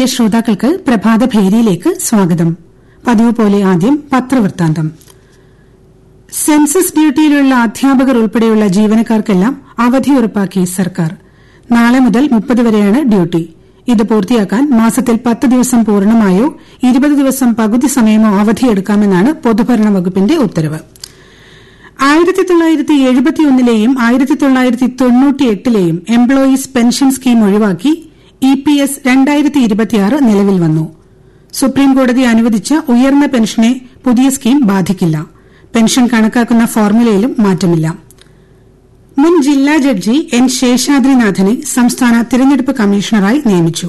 പ്രിയ ശ്രോതാക്കൾക്ക് പ്രഭാത ഭേരിയിലേക്ക് സ്വാഗതം പതിവ് പോലെ ആദ്യം പത്രവൃത്താന്തം സെൻസസ് ഡ്യൂട്ടിയിലുള്ള അധ്യാപകർ ഉൾപ്പെടെയുള്ള ജീവനക്കാർക്കെല്ലാം അവധി ഉറപ്പാക്കി സർക്കാർ നാളെ മുതൽ മുപ്പത് വരെയാണ് ഡ്യൂട്ടി ഇത് പൂർത്തിയാക്കാൻ മാസത്തിൽ പത്ത് ദിവസം പൂർണ്ണമായോ ഇരുപത് ദിവസം പകുതി സമയമോ അവധിയെടുക്കാമെന്നാണ് പൊതുഭരണ വകുപ്പിന്റെ ഉത്തരവ് ആയിരത്തി തൊള്ളായിരത്തി എഴുപത്തിയൊന്നിലെയും ആയിരത്തി തൊള്ളായിരത്തി തൊണ്ണൂറ്റിയെട്ടിലെയും എംപ്ലോയീസ് പെൻഷൻ സ്കീം ഒഴിവാക്കി ഇ പി എസ് രണ്ടായിരത്തി ഇരുപത്തിയാറ് നിലവിൽ വന്നു സുപ്രീംകോടതി അനുവദിച്ച ഉയർന്ന പെൻഷനെ പുതിയ സ്കീം ബാധിക്കില്ല പെൻഷൻ കണക്കാക്കുന്ന ഫോർമുലയിലും മാറ്റമില്ല മുൻ ജില്ലാ ജഡ്ജി എൻ ശേഷാദ്രിനാഥനെ സംസ്ഥാന തിരഞ്ഞെടുപ്പ് കമ്മീഷണറായി നിയമിച്ചു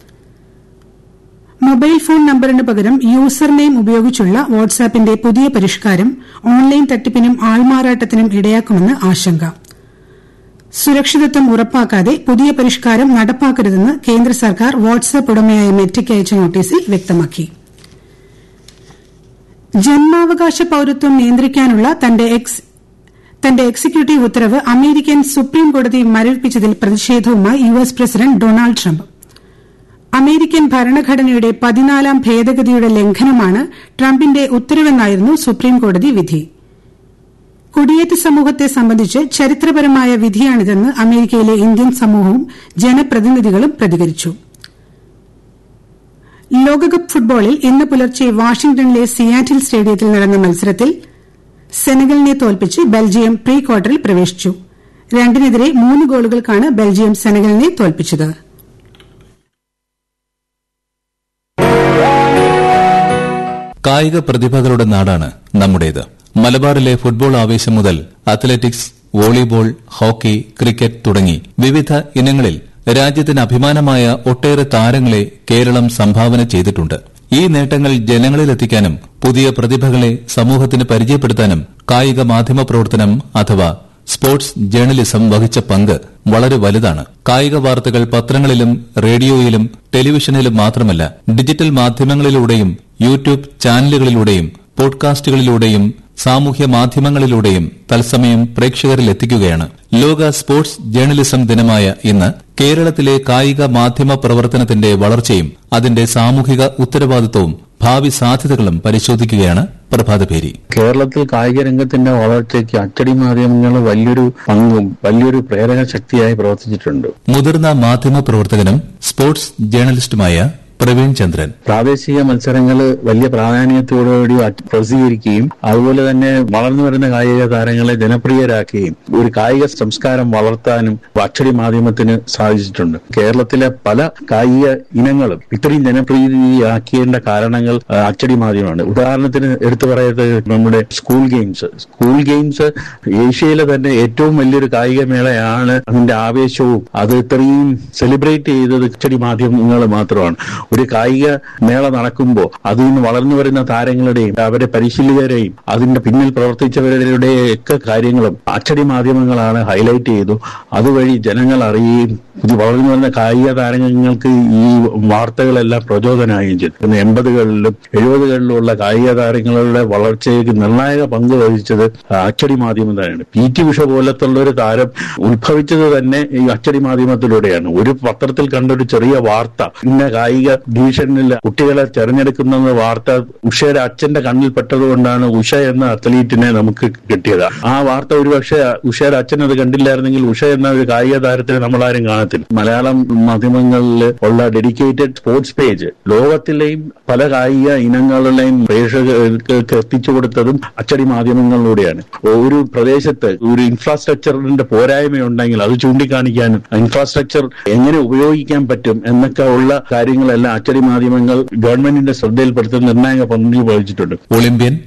മൊബൈൽ ഫോൺ നമ്പറിന് പകരം യൂസർ നെയിം ഉപയോഗിച്ചുള്ള വാട്സാപ്പിന്റെ പുതിയ പരിഷ്കാരം ഓൺലൈൻ തട്ടിപ്പിനും ആൾമാറാട്ടത്തിനും ഇടയാക്കുമെന്ന് ആശങ്ക സുരക്ഷിതത്വം ഉറപ്പാക്കാതെ പുതിയ പരിഷ്കാരം നടപ്പാക്കരുതെന്ന് കേന്ദ്ര സർക്കാർ വാട്സാപ്പ് ഉടമയായ മെറ്റയ്ക്ക് അയച്ച നോട്ടീസിൽ വ്യക്തമാക്കി ജന്മാവകാശ പൌരത്വം നിയന്ത്രിക്കാനുള്ള തന്റെ എക്സിക്യൂട്ടീവ് ഉത്തരവ് അമേരിക്കൻ സുപ്രീം കോടതി മരവിപ്പിച്ചതിൽ പ്രതിഷേധവുമായി U S president Donald Trump American ഭരണഘടനയുടെ പതിനാലാം ഭേദഗതിയുടെ ലംഘനമാണ് ട്രംപിന്റെ ഉത്തരവെന്നായിരുന്നു സുപ്രീംകോടതി വിധി കുടിയേറ്റ സമൂഹത്തെ സംബന്ധിച്ച് ചരിത്രപരമായ വിധിയാണിതെന്ന് അമേരിക്കയിലെ ഇന്ത്യൻ സമൂഹവും ജനപ്രതിനിധികളും പ്രതികരിച്ചു ലോകകപ്പ് ഫുട്ബോളിൽ ഇന്ന് പുലർച്ചെ വാഷിംഗ്ടണിലെ സിയാറ്റിൽ സ്റ്റേഡിയത്തിൽ നടന്ന മത്സരത്തിൽ സെനഗലിനെ തോൽപ്പിച്ച് ബെൽജിയം പ്രീ ക്വാർട്ടറിൽ പ്രവേശിച്ചു രണ്ടിനെതിരെ മൂന്ന് ഗോളുകൾക്കാണ് ബെൽജിയം സെനഗലിനെ തോൽപ്പിച്ചത് കായിക പ്രതിഭകളുടെ നാടാണ് നമ്മുടേത് മലബാറിലെ ഫുട്ബോൾ ആവേശം മുതൽ അത്ലറ്റിക്സ് വോളിബോൾ ഹോക്കി ക്രിക്കറ്റ് തുടങ്ങി വിവിധ ഇനങ്ങളിൽ രാജ്യത്തിന് അഭിമാനമായ ഒട്ടേറെ താരങ്ങളെ കേരളം സംഭാവന ചെയ്തിട്ടുണ്ട് ഈ നേട്ടങ്ങൾ ജനങ്ങളിലെത്തിക്കാനും പുതിയ പ്രതിഭകളെ സമൂഹത്തിന് പരിചയപ്പെടുത്താനും കായിക മാധ്യമ പ്രവർത്തനം അഥവാ സ്പോർട്സ് ജേർണലിസം വഹിച്ച പങ്ക് വളരെ വലുതാണ് കായിക വാർത്തകൾ പത്രങ്ങളിലും റേഡിയോയിലും ടെലിവിഷനിലും മാത്രമല്ല ഡിജിറ്റൽ മാധ്യമങ്ങളിലൂടെയും യൂട്യൂബ് ചാനലുകളിലൂടെയും പോഡ്കാസ്റ്റുകളിലൂടെയും സാമൂഹ്യ മാധ്യമങ്ങളിലൂടെയും തത്സമയം പ്രേക്ഷകരിൽ എത്തിക്കുകയാണ് ലോക സ്പോർട്സ് ജേർണലിസം ദിനമായ ഇന്ന് കേരളത്തിലെ കായിക മാധ്യമ പ്രവർത്തനത്തിന്റെ വളർച്ചയും അതിന്റെ സാമൂഹിക ഉത്തരവാദിത്വവും ഭാവി സാധ്യതകളും പരിശോധിക്കുകയാണ് പ്രഭാതപേരി കേരളത്തിൽ കായിക രംഗത്തിന്റെ വളർച്ചയ്ക്ക് അച്ചടി മാധ്യമങ്ങൾ വലിയൊരു പങ്കും വലിയൊരു പ്രേരക ശക്തിയായി പ്രവർത്തിച്ചിട്ടുണ്ട് മുതിർന്ന മാധ്യമ പ്രവർത്തകനും സ്പോർട്സ് ജേർണലിസ്റ്റുമായ പ്രവീൺ ചന്ദ്രൻ പ്രാദേശിക മത്സരങ്ങൾ വലിയ പ്രാധാന്യത്തോടുകൂടി പ്രസിദ്ധീകരിക്കുകയും അതുപോലെ തന്നെ വളർന്നു വരുന്ന കായിക താരങ്ങളെ ജനപ്രിയരാക്കുകയും ഒരു കായിക സംസ്കാരം വളർത്താനും അച്ചടി മാധ്യമത്തിന് സാധിച്ചിട്ടുണ്ട് കേരളത്തിലെ പല കായിക ഇനങ്ങളും ഇത്രയും ജനപ്രീതിയാക്കേണ്ട കാരണങ്ങൾ അച്ചടി മാധ്യമമാണ് ഉദാഹരണത്തിന് എടുത്തു പറയുന്നത് നമ്മുടെ സ്കൂൾ ഗെയിംസ് സ്കൂൾ ഗെയിംസ് ഏഷ്യയിലെ തന്നെ ഏറ്റവും വലിയൊരു കായിക മേളയാണ് അതിന്റെ ആവേശവും അത് ഇത്രയും സെലിബ്രേറ്റ് ചെയ്തത് അച്ചടി മാധ്യമങ്ങൾ മാത്രമാണ് ഒരു കായിക മേള നടക്കുമ്പോൾ അതിൽ നിന്ന് വളർന്നു വരുന്ന താരങ്ങളുടെയും അവരെ പരിശീലകരെയും അതിന്റെ പിന്നിൽ പ്രവർത്തിച്ചവരുടെ ഒക്കെ കാര്യങ്ങളും അച്ചടി മാധ്യമങ്ങളാണ് ഹൈലൈറ്റ് ചെയ്തു അതുവഴി ജനങ്ങൾ അറിയുകയും ഇത് വളർന്നു വരുന്ന കായിക താരങ്ങൾക്ക് ഈ വാർത്തകളെല്ലാം പ്രചോദനമായും ചെയ്തു എൺപതുകളിലും എഴുപതുകളിലുമുള്ള കായിക താരങ്ങളുടെ വളർച്ചയ്ക്ക് നിർണായക പങ്ക് വഹിച്ചത് അച്ചടി മാധ്യമം തന്നെയാണ് പി ടി ഉഷ പോലത്തുള്ള ഒരു താരം ഉത്ഭവിച്ചത് തന്നെ ഈ അച്ചടി മാധ്യമത്തിലൂടെയാണ് ഒരു പത്രത്തിൽ കണ്ട ഒരു ചെറിയ വാർത്ത ഇന്ന കായിക ഡിവിഷനിൽ കുട്ടികളെ തെരഞ്ഞെടുക്കുന്ന വാർത്ത ഉഷയുടെ അച്ഛന്റെ കണ്ണിൽ പെട്ടതുകൊണ്ടാണ് ഉഷ എന്ന അത്ലീറ്റിനെ നമുക്ക് കിട്ടിയത് ആ വാർത്ത ഒരുപക്ഷെ ഉഷയുടെ അച്ഛൻ അത് കണ്ടില്ലായിരുന്നെങ്കിൽ ഉഷ എന്ന ഒരു കായിക താരത്തിനെ നമ്മളാരും കാണത്തില്ല മലയാളം മാധ്യമങ്ങളിൽ ഉള്ള ഡെഡിക്കേറ്റഡ് സ്പോർട്സ് പേജ് ലോകത്തിലെയും പല കായിക ഇനങ്ങളുടെയും പ്രേക്ഷകർക്ക് എത്തിച്ചു കൊടുത്തതും അച്ചടി മാധ്യമങ്ങളിലൂടെയാണ് ഒരു പ്രദേശത്ത് ഒരു ഇൻഫ്രാസ്ട്രക്ചറിന്റെ പോരായ്മയുണ്ടെങ്കിൽ അത് ചൂണ്ടിക്കാണിക്കാനും ഇൻഫ്രാസ്ട്രക്ചർ എങ്ങനെ ഉപയോഗിക്കാൻ പറ്റും എന്നൊക്കെ ഉള്ള കാര്യങ്ങളെല്ലാം അച്ചടി മാധ്യമങ്ങൾ ഗവൺമെന്റിന്റെ ശ്രദ്ധയിൽപ്പെടുത്തുന്ന നിർണായക പങ്ക് വഹിച്ചിട്ടുണ്ട് ഒളിമ്പ്യൻ